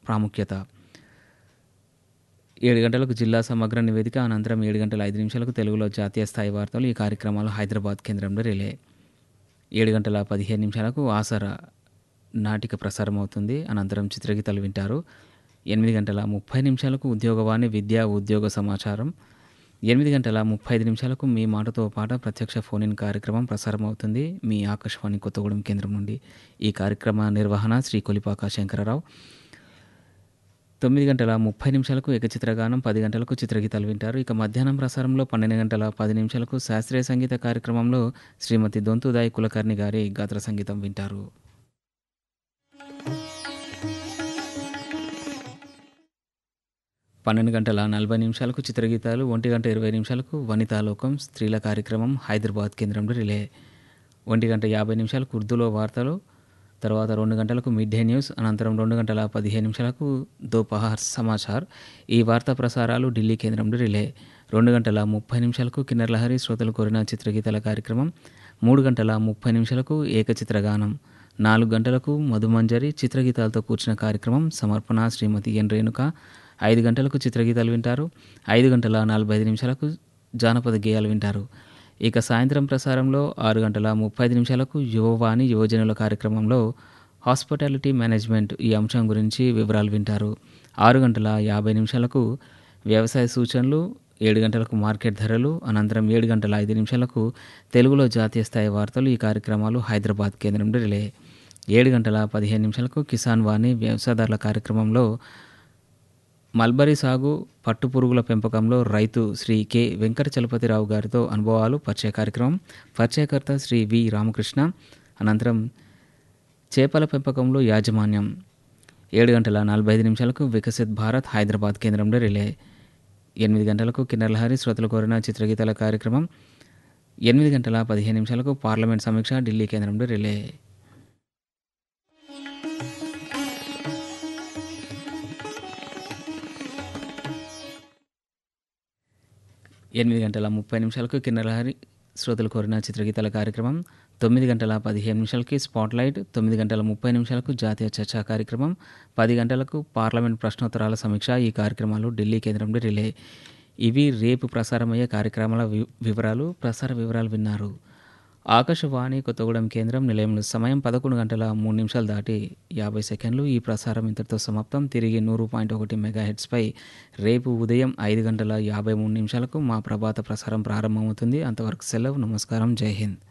ప్రాముఖ్యత ఏడు గంటలకు జిల్లా సమగ్ర నివేదిక అనంతరం ఏడు గంటల ఐదు నిమిషాలకు తెలుగులో జాతీయ స్థాయి వార్తలు ఈ కార్యక్రమాలు హైదరాబాద్ కేంద్రంలో రిలే ఏడు గంటల పదిహేను నిమిషాలకు ఆసర నాటిక ప్రసారం అవుతుంది అనంతరం చిత్రగీతాలు వింటారు ఎనిమిది గంటల ముప్పై నిమిషాలకు ఉద్యోగవాణి విద్యా ఉద్యోగ సమాచారం ఎనిమిది గంటల ముప్పై ఐదు నిమిషాలకు మీ మాటతో పాట ప్రత్యక్ష ఫోన్ ఇన్ కార్యక్రమం ప్రసారం అవుతుంది మీ ఆకాశవాణి కొత్తగూడెం కేంద్రం నుండి ఈ కార్యక్రమ నిర్వహణ శ్రీ కొలిపాక శంకరరావు తొమ్మిది గంటల ముప్పై నిమిషాలకు ఏకచిత్రగానం పది గంటలకు చిత్రగీతాలు వింటారు ఇక మధ్యాహ్నం ప్రసారంలో పన్నెండు గంటల పది నిమిషాలకు శాస్త్రీయ సంగీత కార్యక్రమంలో శ్రీమతి దొంతుదాయి కులకర్ణి గారి గాత్ర సంగీతం వింటారు పన్నెండు గంటల నలభై నిమిషాలకు చిత్రగీతాలు ఒంటి గంట ఇరవై నిమిషాలకు వనితాలోకం స్త్రీల కార్యక్రమం హైదరాబాద్ కేంద్రంలో రిలే ఒంటి గంట యాభై నిమిషాలకు ఉర్దూలో వార్తలు తర్వాత రెండు గంటలకు మిడ్ డే న్యూస్ అనంతరం రెండు గంటల పదిహేను నిమిషాలకు దోపహార్ సమాచార్ ఈ వార్తా ప్రసారాలు ఢిల్లీ కేంద్రంలో రిలే రెండు గంటల ముప్పై నిమిషాలకు కిన్నర్ లహరి శ్రోతలు కోరిన చిత్రగీతాల కార్యక్రమం మూడు గంటల ముప్పై నిమిషాలకు ఏకచిత్రగానం నాలుగు గంటలకు మధుమంజరి చిత్రగీతాలతో కూర్చున్న కార్యక్రమం సమర్పణ శ్రీమతి ఎన్ రేణుక ఐదు గంటలకు చిత్రగీతాలు వింటారు ఐదు గంటల నలభై ఐదు నిమిషాలకు జానపద గేయాలు వింటారు ఇక సాయంత్రం ప్రసారంలో ఆరు గంటల ముప్పై ఐదు నిమిషాలకు యువవాణి యువజనుల కార్యక్రమంలో హాస్పిటాలిటీ మేనేజ్మెంట్ ఈ అంశం గురించి వివరాలు వింటారు ఆరు గంటల యాభై నిమిషాలకు వ్యవసాయ సూచనలు ఏడు గంటలకు మార్కెట్ ధరలు అనంతరం ఏడు గంటల ఐదు నిమిషాలకు తెలుగులో జాతీయ స్థాయి వార్తలు ఈ కార్యక్రమాలు హైదరాబాద్ కేంద్రంలో రిలే ఏడు గంటల పదిహేను నిమిషాలకు కిసాన్ వాణి వ్యవసాయదారుల కార్యక్రమంలో మల్బరీ సాగు పట్టుపురుగుల పెంపకంలో రైతు శ్రీ కె వెంకట చలపతిరావు గారితో అనుభవాలు పరిచయ కార్యక్రమం పరిచయకర్త శ్రీ వి రామకృష్ణ అనంతరం చేపల పెంపకంలో యాజమాన్యం ఏడు గంటల నలభై ఐదు నిమిషాలకు వికసిత్ భారత్ హైదరాబాద్ కేంద్రంలో రిలే ఎనిమిది గంటలకు కిన్నెరలహరి శ్రోతలు కోరిన చిత్రగీతాల కార్యక్రమం ఎనిమిది గంటల పదిహేను నిమిషాలకు పార్లమెంట్ సమీక్ష ఢిల్లీ కేంద్రంలో రిలే ఎనిమిది గంటల ముప్పై నిమిషాలకు కిన్నెరలహరి శ్రోతలు కోరిన చిత్రగీతాల కార్యక్రమం తొమ్మిది గంటల పదిహేను నిమిషాలకి స్పాట్లైట్ తొమ్మిది గంటల ముప్పై నిమిషాలకు జాతీయ చర్చా కార్యక్రమం పది గంటలకు పార్లమెంట్ ప్రశ్నోత్తరాల సమీక్ష ఈ కార్యక్రమాలు ఢిల్లీ కేంద్రంలో రిలే ఇవి రేపు ప్రసారమయ్యే కార్యక్రమాల వి- వివరాలు ప్రసార వివరాలు విన్నారు ఆకాశవాణి కొత్తగూడెం కేంద్రం నిలయంలో సమయం పదకొండు గంటల మూడు నిమిషాలు దాటి యాభై సెకండ్లు ఈ ప్రసారం ఇంతటితో సమాప్తం తిరిగి నూరు పాయింట్ ఒకటి మెగా హెడ్స్పై రేపు ఉదయం ఐదు గంటల యాభై మూడు నిమిషాలకు మా ప్రభాత ప్రసారం ప్రారంభమవుతుంది అంతవరకు సెలవు నమస్కారం జై హింద్